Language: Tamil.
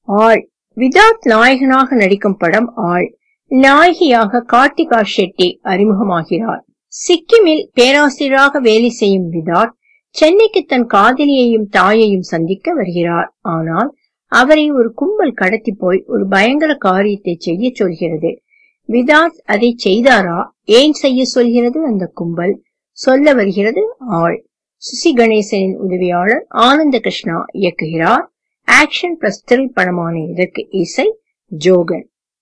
ஆள் விதாத் நாயகனாக நடிக்கும் படம் ஆள் நாயகியாக கார்த்திகா ஷெட்டி அறிமுகமாகிறார் சிக்கிமில் பேராசிரியராக வேலை செய்யும் விதாத் சென்னைக்கு தன் காதலியையும் தாயையும் சந்திக்க வருகிறார் ஆனால் அவரை ஒரு கும்பல் கடத்தி போய் ஒரு பயங்கர காரியத்தை செய்ய சொல்கிறது விதாத் அதை செய்தாரா ஏன் செய்ய சொல்கிறது அந்த கும்பல் சொல்ல வருகிறது ஆள் சுசி கணேசனின் உதவியாளர் ஆனந்த கிருஷ்ணா இயக்குகிறார் ஆக்ஷன் பிளஸ் திரைப்படமான இதற்கு இசை ஜோகன்